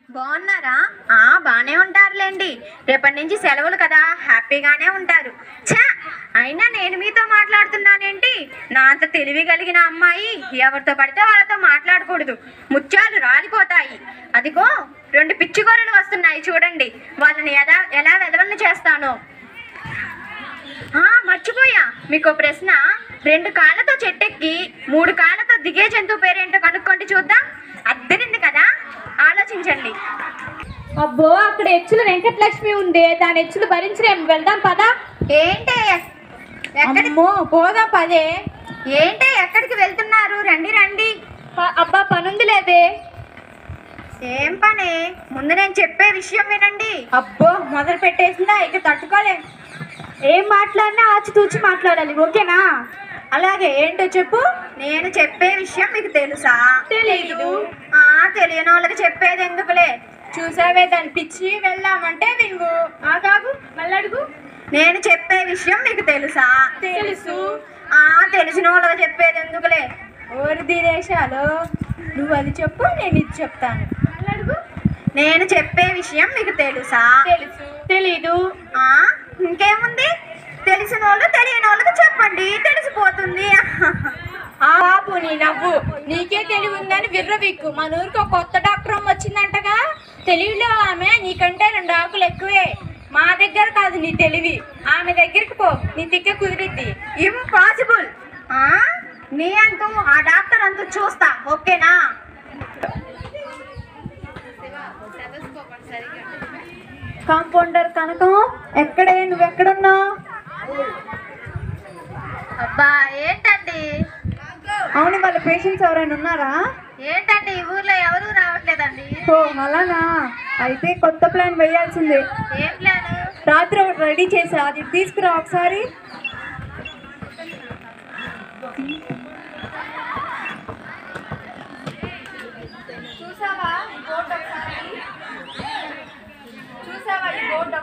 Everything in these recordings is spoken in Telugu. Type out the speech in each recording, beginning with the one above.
బాగున్నారా ఆ బానే ఉంటారులేండి రేపటి నుంచి సెలవులు కదా హ్యాపీగానే ఉంటారు ఛా అయినా నేను మీతో మాట్లాడుతున్నానేంటి నా అంత తెలివి కలిగిన అమ్మాయి ఎవరితో పడితే వాళ్ళతో మాట్లాడకూడదు ముత్యాలు రాలిపోతాయి అదిగో రెండు పిచ్చి గొర్రెలు వస్తున్నాయి చూడండి వాళ్ళని ఎలా ఎలా వెదవలను చేస్తానో ఆ, మర్చిపోయా మీకు ప్రశ్న రెండు కాళ్ళతో చెట్టెక్కి మూడు కాళ్ళతో దిగే జంతువు పేరేంటో కనుక్కోండి చూద్దాం అద్దరింది కదా ఆలోచించండి అబ్బో అక్కడ ఎచ్చుల వెంకటలక్ష్మి ఉంది దాని ఎచ్చులు భరించలేం వెళ్దాం పదా ఏంటే ఎక్కడి అమ్మో పోదాం పదే ఏంటే ఎక్కడికి వెళ్తున్నారు రండి రండి ప- అబ్బా పనుంది లేదే ఏం పని ముందు నేను చెప్పే విషయం వినండి అబ్బో మొదలు పెట్టేసిందా ఇక తట్టుకోలేం ఏం మాట్లాడినా ఆచితూచి మాట్లాడాలి ఓకేనా అలాగే ఏంటో చెప్పు నేను చెప్పే విషయం మీకు తెలుసా తెలీదు. ఆ తెలియని వాళ్ళకి చెప్పేది ఎందుకులే చూసావే దాని పిచ్చి వెళ్దామంటే వినువు ఆ కాగు మళ్ళీ అడుగు నేను చెప్పే విషయం మీకు తెలుసా తెలుసు ఆ తెలిసిన వాళ్ళకి చెప్పేది ఎందుకులే ఓరి దినేశాలు నువ్వు అది చెప్పు నేను ఇది చెప్తాను మళ్ళీ అడుగు నేను చెప్పే విషయం మీకు తెలుసా తెలుసు తెలీదు ఆ ఇంకేముంది తెలిసిన వాళ్ళు తెలియని వాళ్ళకి చెప్పండి తెలిసిపోతుంది ఆ బాబు నీ నవ్వు నీకే తెలివి ఉందని విర్రవీక్కు మన ఊరికి ఒక కొత్త డాక్టర్ అమ్మ వచ్చిందంటగా తెలివిలో ఆమె నీకంటే రెండు ఆకులు ఎక్కువే మా దగ్గర కాదు నీ తెలివి ఆమె దగ్గరికి పో నీ తిక్క కుదిరిద్ది ఇంపాసిబుల్ ఆ నీ అంటూ ఆ డాక్టర్ అంటూ చూస్తా ఓకేనా కాంపౌండర్ కనకం ఎక్కడే నువ్వెక్కడున్నావు అబ్బా ఏంటండి అవును వాళ్ళ పేషెంట్స్ ఎవరైనా ఉన్నారా ఏంటండి ఈ ఊర్లో ఎవరు రావట్లేదండి ఓ అలానా అయితే కొత్త ప్లాన్ వేయాల్సిందే ఏం ప్లాన్ రాత్రి ఒకటి రెడీ చేసా అది తీసుకురా ఒకసారి చూసావా ఈ బోర్డు ఒకసారి చూసావా ఈ బోర్డు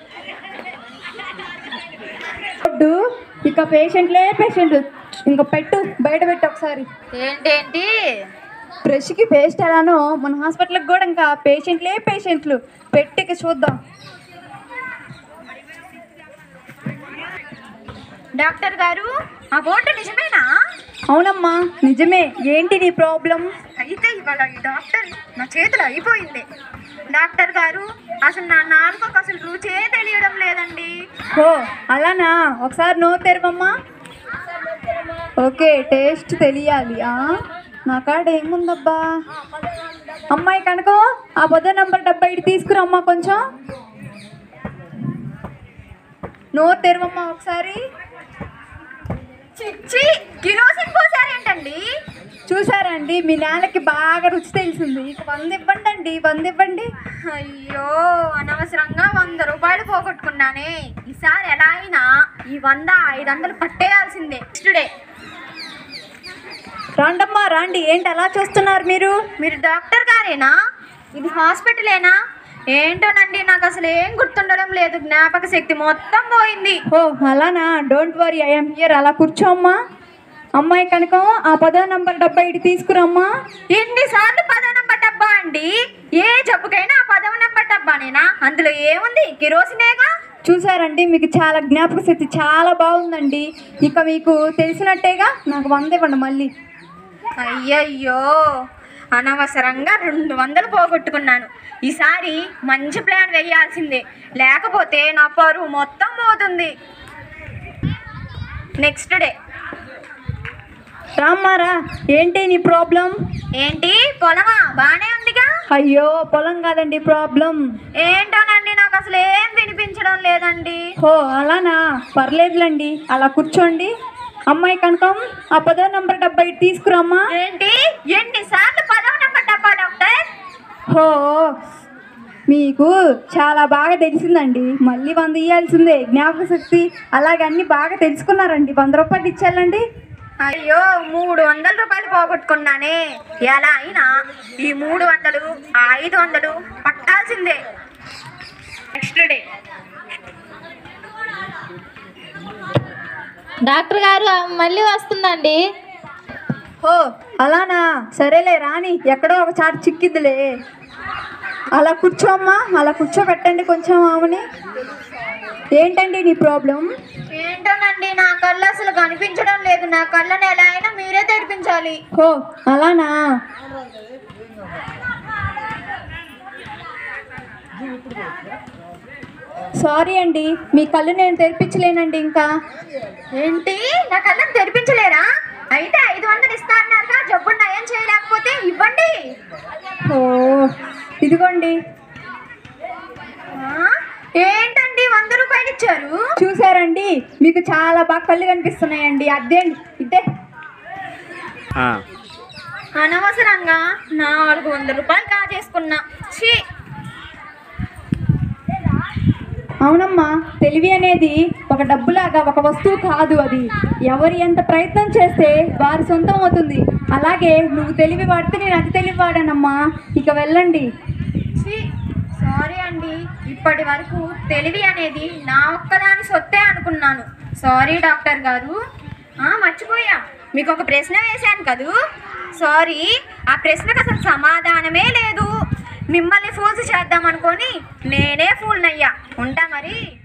బోర్డు ఇక పేషెంట్లే పేషెంట్ ఇంకా పెట్టు బయట పెట్టు ఒకసారి ఏంటేంటి బ్రష్కి పేస్ట్ ఎలానో మన హాస్పిటల్కి కూడా ఇంకా పేషెంట్లే పేషెంట్లు పెట్టి ఇక చూద్దాం డాక్టర్ గారు ఆ బోర్డు నిజమేనా అవునమ్మా నిజమే ఏంటి నీ ప్రాబ్లం అయితే ఇవాళ ఈ డాక్టర్ నా చేతులు అయిపోయింది డాక్టర్ గారు అసలు నా నాలుకకు అసలు రుచే తెలియడం లేదండి ఓ అలానా ఒకసారి నో తెరవమ్మా ఓకే టేస్ట్ తెలియాలి ఆ నా కాడ ఏముందబ్బా అమ్మాయి కనుకో ఆ పొద్దు నంబర్ డబ్బా ఇటు తీసుకురమ్మా కొంచెం నో తెరవమ్మా ఒకసారి చిచ్చి కిరోసిన్ పోసారేంటండి చూసారండి మీ నాన్నకి బాగా రుచి తెలిసింది ఇక వంద ఇవ్వండి అండి వంద ఇవ్వండి అయ్యో అనవసరంగా వంద రూపాయలు పోగొట్టుకున్నానే ఈసారి ఎలా అయినా ఈ వంద ఐదు వందలు పట్టేయాల్సిందే నెక్స్ట్ డే రాండమ్మా రాండి ఏంటి అలా చూస్తున్నారు మీరు మీరు డాక్టర్ గారేనా ఇది హాస్పిటలేనా ఏంటోనండి నాకు అసలు ఏం గుర్తుండడం లేదు జ్ఞాపక శక్తి మొత్తం పోయింది ఓ అలానా డోంట్ వరీ ఐఎమ్ హియర్ అలా కూర్చోమ్మా అమ్మాయి కనుక ఆ పదో నంబర్ డబ్బా ఇటు తీసుకురమ్మా ఎన్నిసార్లు పదో నంబర్ డబ్బా అండి ఏ జబ్బుకైనా ఆ పదవ నంబర్ డబ్బానేనా అందులో ఏముంది కిరోసినేగా చూసారండి మీకు చాలా జ్ఞాపక శక్తి చాలా బాగుందండి ఇక మీకు తెలిసినట్టేగా నాకు వంద ఇవ్వండి మళ్ళీ అయ్యయ్యో అనవసరంగా రెండు వందలు పోగొట్టుకున్నాను ఈసారి మంచి ప్లాన్ వేయాల్సిందే లేకపోతే నా పరువు మొత్తం పోతుంది నెక్స్ట్ డే రామ్మారా ఏంటి నీ ప్రాబ్లం ఏంటి పొలమా బానే ఉందిగా అయ్యో పొలం కాదండి ప్రాబ్లం ఏంటోనండి నాకు అసలు ఏం వినిపించడం లేదండి ఓ అలానా పర్లేదులేండి అలా కూర్చోండి అమ్మాయి కనకం ఆ పదో నంబర్ డబ్బా ఇటు తీసుకురమ్మా ఏంటి ఎన్నిసార్లు పదవ నెంబర్ డబ్బా డాక్టర్ హో మీకు చాలా బాగా తెలిసిందండి మళ్ళీ వంద ఇవ్వాల్సిందే జ్ఞాపక శక్తి అలాగే అన్ని బాగా తెలుసుకున్నారండి వంద రూపాయలు ఇచ్చేయాలండి అయ్యో మూడు వందల రూపాయలు పోగొట్టుకున్నానే ఎలా అయినా ఈ మూడు వందలు ఆ ఐదు వందలు పట్టాల్సిందే నెక్స్ట్ డే డాక్టర్ గారు ఆమె మళ్ళీ వస్తుందండి ఓ అలానా సరేలే రాని ఎక్కడో ఒక చాటు చిక్కిద్దిలే అలా కూర్చోమ్మా అలా కూర్చోబెట్టండి కొంచెం ఆమెని ఏంటండి నీ ప్రాబ్లం ఏంటోనండి నా కళ్ళు అసలు కనిపించడం లేదు నా కళ్ళని ఎలా అయినా మీరే తెరిపించాలి ఓ అలానా సారీ అండి మీ కళ్ళు నేను తెరిపించలేనండి ఇంకా ఏంటి నా కళ్ళని తెరిపించలేరా అయితే ఐదు వందలు ఇస్తా అన్నారుగా జబ్బు నయం చేయలేకపోతే ఇవ్వండి ఓ ఇదిగోండి ఆ? ఏంటండి వంద రూపాయలు ఇచ్చారు చూసారండి మీకు చాలా బాగా కళ్ళు కనిపిస్తున్నాయండి అదే ఇదే అనవసరంగా నాలుగు వందల రూపాయలు కాజేసుకున్నా ఛీ అవునమ్మా తెలివి అనేది ఒక డబ్బులాగా ఒక వస్తువు కాదు అది ఎవరు ఎంత ప్రయత్నం చేస్తే వారి సొంతం అవుతుంది అలాగే నువ్వు తెలివి వాడితే నేను అతి తెలివి వాడానమ్మా ఇక వెళ్ళండి ఛీ సారీ అండి ఇప్పటి వరకు తెలివి అనేది నా ఒక్కదాని సొత్తే అనుకున్నాను సారీ డాక్టర్ గారు ఆ, మర్చిపోయా మీకు ఒక ప్రశ్న వేశాను కదూ సారీ ఆ ప్రశ్నకు అసలు సమాధానమే లేదు మిమ్మల్ని ఫూల్స్ చేద్దాం అనుకొని నేనే ఫూల్ నయ్యా ఉంటా మరి